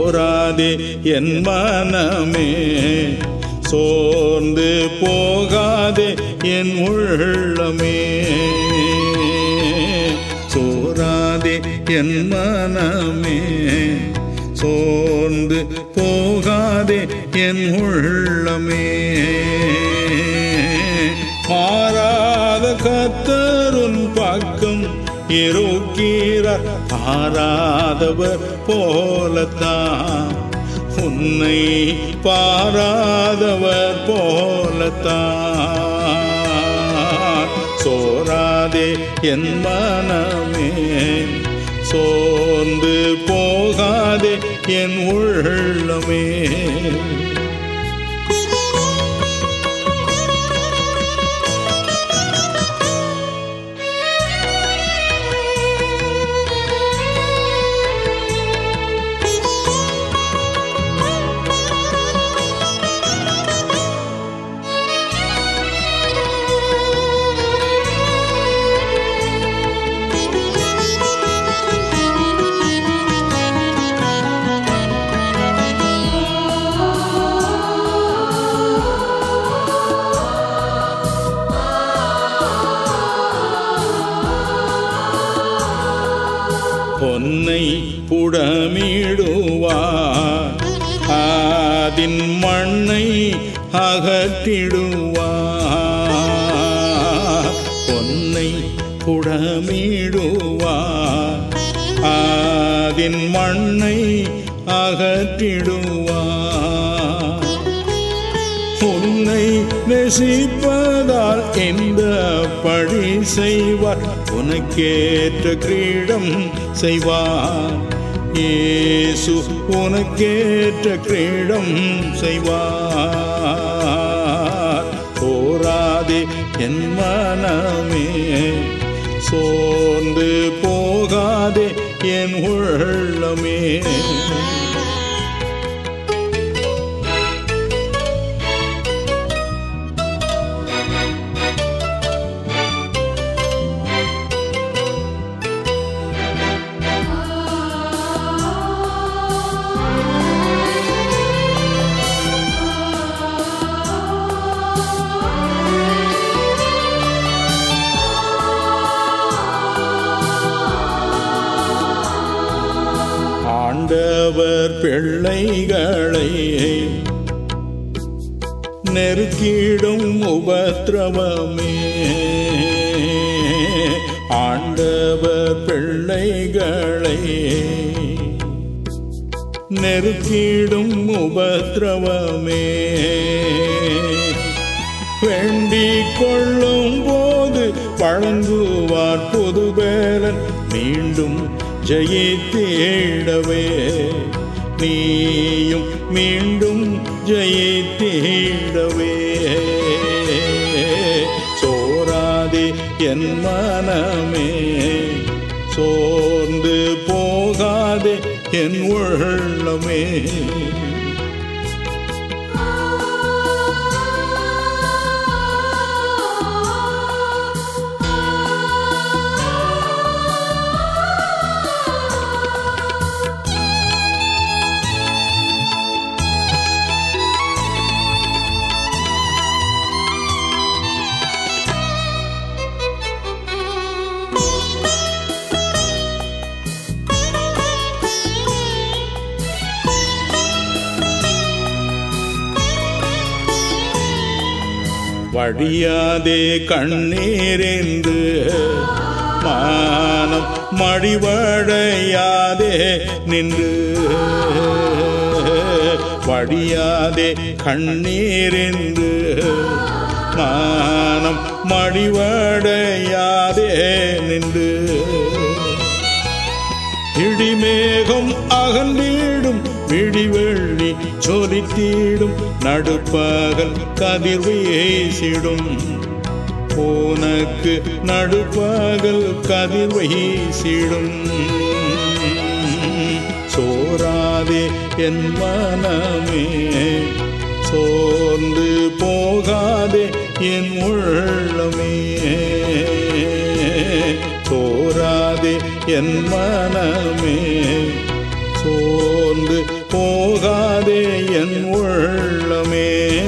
சோராதே என் மனமே சோர்ந்து போகாதே என் உள்ளமே சோராதே என் மனமே சோர்ந்து போகாதே என் உள்ளமே மாறாத கத்தருன் பக்கம் இருக்கிறார் பாராதவர் போலத்தான் உன்னை பாராதவர் போலத்தான் சோராதே என் மனமே சோர்ந்து போகாதே என் உள்ளமே பொன்னை புடமிடுவார் அதின் மண்ணை அகற்றிடுவார் பொன்னை புடமிடுவார் அதின் மண்ணை அகற்றிடுவார் உன்னை நேசிப்பதால் எந்த பழி செய்வார் உனக்கேற்ற கிரீடம் செய்வார் இயேசு உனக்கேற்ற கிரீடம் செய்வார் போராதே என் மனமே சோர்ந்து போகாதே என் உள்ளமே ஆண்டவர் பிள்ளைகளை நெருக்கிடும் உபத்திரவமே ஆண்டவர் பிள்ளைகளை நெருக்கிடும் உபத்திரவமே வேண்டிக் கொள்ளும் போது வழங்குவார் புதுபேலன் மீண்டும் ஜெயித்தேடவே நீயும் மீண்டும் ஜெயித்தேடவே சோராதே என் மனமே சோர்ந்து போகாதே என் உள்ளமே வடியாதே கண்ணீரென்று மானம் மடிவடையாதே நின்று வடியாதே கண்ணீரென்று மானம் மடிவடையாதே நின்று இடிமேகம் அகன்றிடும் விடிவெள்ளி சொலித்தீடும் நடுப்பகல் கதிர் வீசிடும் உனக்கு நடுப்பகல் கதிர் வீசிடும் சோராதே என் மனமே சோர்ந்து போகாதே என் உள்ளமே சோராதே என் மனமே சோர்ந்து போகாதே என் உள்ளமே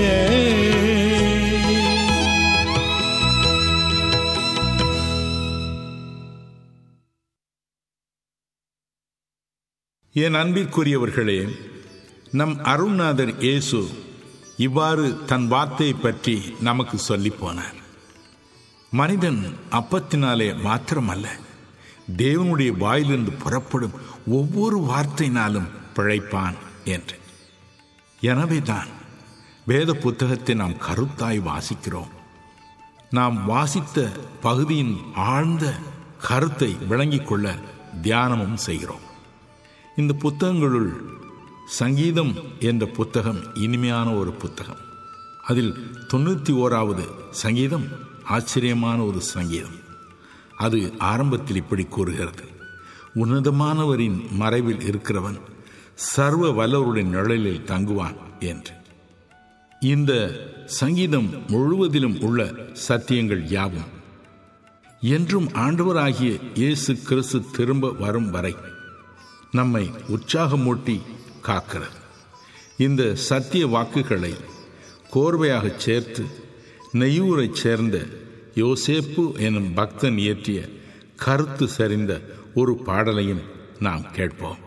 என் அன்பிற்குரியவர்களே நம் அருள்நாதர் இயேசு இவ்வாறு தன் வார்த்தையை பற்றி நமக்கு சொல்லி போனார் மனிதன் அப்பத்தினாலே மாத்திரமல்ல தேவனுடைய வாயிலிருந்து புறப்படும் ஒவ்வொரு வார்த்தையினாலும் பிழைப்பான் என்று எனவேதான் வேத புத்தகத்தை நாம் கருத்தாய் வாசிக்கிறோம் நாம் வாசித்த பகுதியின் ஆழ்ந்த கருத்தை விளங்கிக் கொள்ள தியானமும் செய்கிறோம் இந்த புத்தகங்களுள் சங்கீதம் என்ற புத்தகம் இனிமையான ஒரு புத்தகம் அதில் தொண்ணூற்றி ஓராவது சங்கீதம் ஆச்சரியமான ஒரு சங்கீதம் அது ஆரம்பத்தில் இப்படி கூறுகிறது உன்னதமானவரின் மறைவில் இருக்கிறவன் சர்வ வல்லவருடைய நிழலில் தங்குவான் என்று இந்த சங்கீதம் முழுவதிலும் உள்ள சத்தியங்கள் யாவும் என்றும் ஆண்டவராகிய இயேசு கிறிஸ்து திரும்ப வரும் வரை நம்மை உற்சாகமூட்டி காக்கிறது இந்த சத்திய வாக்குகளை கோர்வையாக சேர்த்து நெய்யூரைச் சேர்ந்த யோசேப்பு எனும் பக்தன் இயற்றிய கருத்து சரிந்த ஒரு பாடலையும் நாம் கேட்போம்